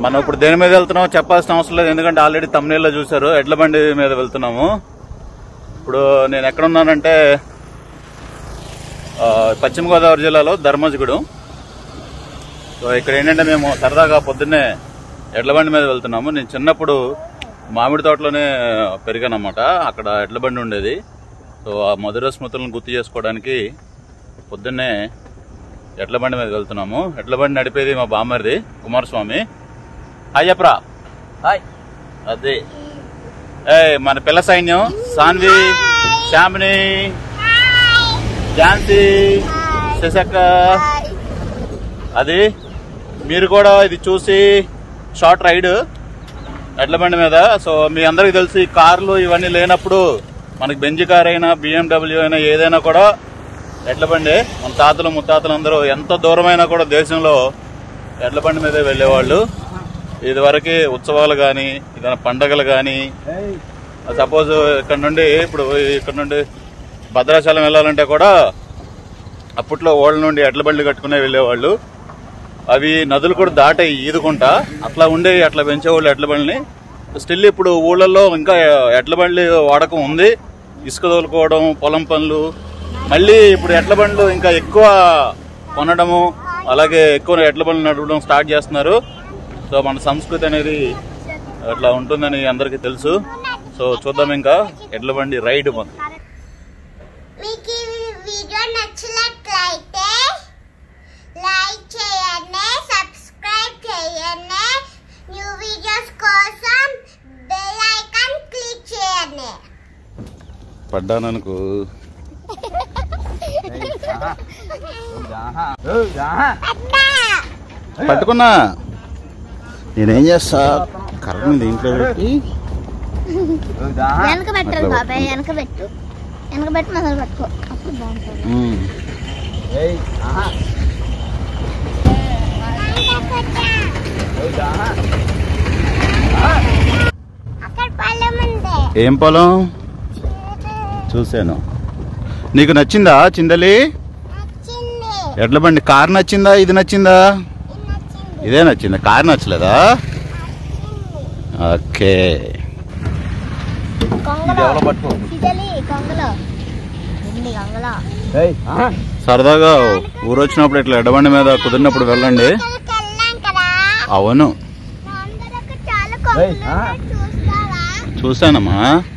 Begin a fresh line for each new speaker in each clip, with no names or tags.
మనం ఇప్పుడు దేని మీద వెళ్తున్నామో చెప్పాల్సిన అవసరం లేదు ఎందుకంటే ఆల్రెడీ తమిళలో చూశారు ఎడ్ల బండి మీద వెళ్తున్నాము ఇప్పుడు నేను ఎక్కడున్నానంటే ఆ, పశ్చిమ గోదావరి జిల్లాలో ధర్మజగూడెం సో ఇక్కడ ఏంటంటే మేము సరదాగా పొద్దున్నే ఎడ్ల బండి మీద వెళ్తున్నాము నేను చిన్నప్పుడు మామిడి తోటలోనే పెరిగానమాట అక్కడ ఎడ్ల బండి ఉండేది సో ఆ మధుర స్మృతులను గుర్తు చేసుకోవడానికి పొద్దున్నే ఎడ్ల బండి మీద వెళ్తున్నాము ఎడ్ల బండి నడిపేది మా బామ్మరిది కుమారస్వామి హాయ్ చెప్పరా
హాయ్
అదే ఏ మన పిల్ల సైన్యం సాన్వి శ్యామిని ఝాన్సీ శశక్క అది మీరు కూడా ఇది చూసి షార్ట్ రైడ్ ఎడ్ల బండి మీద సో మీ అందరికి తెలిసి కార్లు ఇవన్నీ లేనప్పుడు మనకి బెంజి కార్ అయినా బిఎండబ్ల్యూ అయినా ఏదైనా కూడా ఎడ్ల బండి మన తాతలు ముత్తాతలు అందరూ ఎంత దూరమైనా కూడా దేశంలో ఎడ్ల బండి మీదే వెళ్ళేవాళ్ళు ఇదివరకు ఉత్సవాలు కానీ ఏదైనా పండగలు కానీ సపోజ్ ఇక్కడ నుండి ఇప్పుడు ఇక్కడ నుండి భద్రాచలం వెళ్ళాలంటే కూడా అప్పట్లో ఓళ్ళ నుండి ఎడ్ల బండి కట్టుకునే వెళ్ళేవాళ్ళు అవి నదులు కూడా దాటాయి ఈదుకుంటా అట్లా ఉండే అట్లా పెంచేవాళ్ళు ఎడ్ల బండిని స్టిల్ ఇప్పుడు ఊళ్ళల్లో ఇంకా ఎడ్ల బండి వాడకం ఉంది ఇసుక తోలుకోవడం పొలం పనులు మళ్ళీ ఇప్పుడు ఎడ్ల బండ్లు ఇంకా ఎక్కువ కొనడము అలాగే ఎక్కువ ఎడ్ల బండ్లు నడవడం స్టార్ట్ చేస్తున్నారు సో మన సంస్కృతి అనేది అట్లా ఉంటుందని అందరికీ తెలుసు సో చూద్దాం ఇంకా ఎడ్ల బండి రైడ్ మన
మీకు ఈ వీడియో నచ్చినట్లయితే లైక్ చేయండి సబ్స్క్రైబ్ చేయండి న్యూ వీడియోస్ కోసం బెల్ ఐకాన్ క్లిక్ చేయండి
పడ్డాననుకో పట్టుకున్నా నేనేం చేస్తా కరెంట్ దీంట్లో పెట్టి
వెనక పెట్టాలి
అట్లా
బాబాయ్ వెనక పెట్టు వెనక పెట్టి మొదలు పట్టుకో అప్పుడు బాగుంటుంది
ఉమ్.
అక్కడ పళ్ళెం ఉంది
ఏం పొలం చూశాను నీకు నచ్చిందా చిందలి
నచ్చింది
ఎడ్ల బండి కార్ నచ్చిందా ఇది నచ్చిందా
ఇది నచ్చింది
ఇదే నచ్చిందా కార్ నచ్చలేదా ఓకే
కొంగలో
ఎవరో పట్టుకో
చిదలి కొంగలో ఉంది కొంగలో
సరదాగా ఊరు వచ్చినప్పుడు ఇట్లా ఎడ్డబండి మీద కుదిరినప్పుడు వెళ్ళండి
ఇక్కడికి వెళ్ళాం కదా
అవును
అందరూ అక్కడ చాలా కొంగలు
ఏయ్, ఆ.
ఉన్నాయి, చూస్తావా
చూశానమ్మా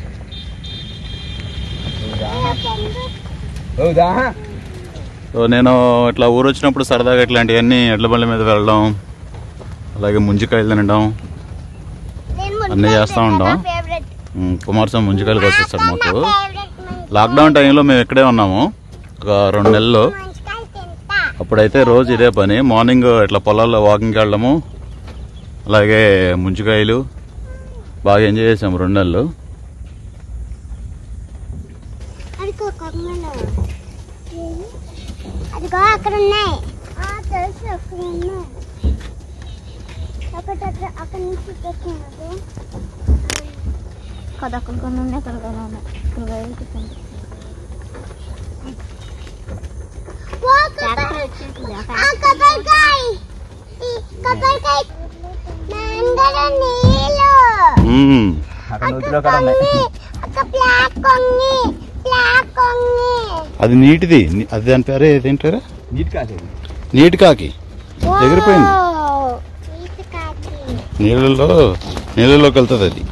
సో నేను ఇట్లా ఊరు వచ్చినప్పుడు సరదాగా ఇట్లాంటివన్నీ ఎడ్ల బండి మీద వెళ్ళడం అలాగే ముంజికాయలు తినడం
నేను
అన్నీ చేస్తా ఉంటాం.
ఫేవరెట్
ఉమ్, కుమారస్వామి ముంజికాయలు వచ్చేస్తాడు మాకు లాక్డౌన్ టైంలో మేము ఇక్కడే ఉన్నాము ఒక రెండు నెలలు
మంచికాయలు తింటా
అప్పుడైతే రోజు ఇదే పని మార్నింగ్ ఇట్లా పొలాల్లో వాకింగ్కి వెళ్ళడము అలాగే ముంచికాయలు బాగా ఎంజాయ్ చేసాము రెండు నెలలు
అదిగో కొంగలు అదిగో అక్కడ ఉన్నాయి తెలుసు అక్కడ ఉన్నాయి ఒకటి అక్కడ అక్కడ నుంచి పెట్టినది కదా అక్కడ కొన్ని ఉన్నాయి అక్కడ కొన్ని ఉన్నాయి ఇక్కడ వెళ్ళి కొబ్బరికాయ కొబ్బరికాయ నందర నీళ్ళు
మ్మ్.
అక్కడ నూతిలో కూడా ఉన్నాయి
ఒక బ్లాక్ కొంగి బ్లాక్ కొంగి
అది నీటిది ని- అది దాని పేరే ఏదేంటారు
నీట్ కాసేది
నీటి కాకి ఎగిరిపోయింది
నీటి కాకి
నీళ్ళలో నీళ్ళలోకి వెళ్తుంది అది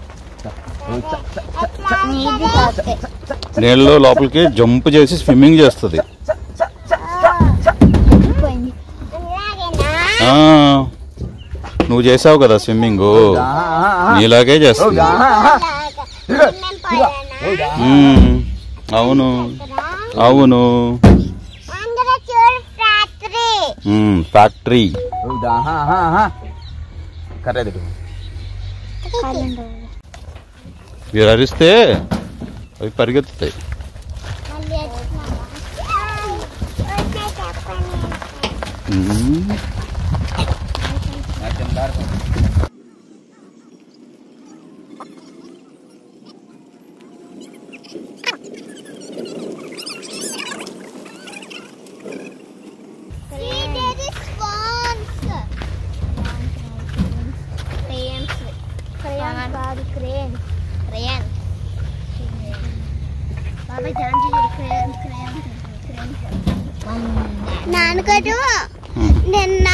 నీటి కాకి
నీళ్ళలో లోపలికి జంప్ చేసి స్విమ్మింగ్ చేస్తుంది
ఎగిరిపోయింది అలాగేనా
ఆ, నువ్వు చేసావు కదా స్విమ్మింగ్ నీలాగే చేస్తుంది
మేము పోయానా
మ్మ్. అవును అవును
అందరూ చూడు రాత్రి
మ్మ్. ఫ్యాక్టరీ
కర్రేది
మీరు అరిస్తే అవి పరిగెత్తుతాయి
మళ్ళీ వచ్చినావా? వచ్చే చెప్పండి
మ్మ్.
See, there is swans. కాదు క్రేన్ క్రేన్ బాబాయ్ జాంజీ క్రేన్ క్రేన్ నాన్నగారు నిన్న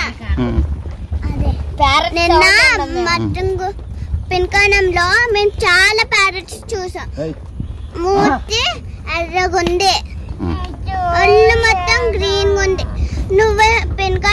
అదే నిన్న మట్టంగు పెన్కానంలో మేము చాలా ప్యారెట్స్ చూసాం మూర్తి ఎర్రగుంది ఒళ్ళు మొత్తం గ్రీన్ ఉంది నువ్వు పెన్కా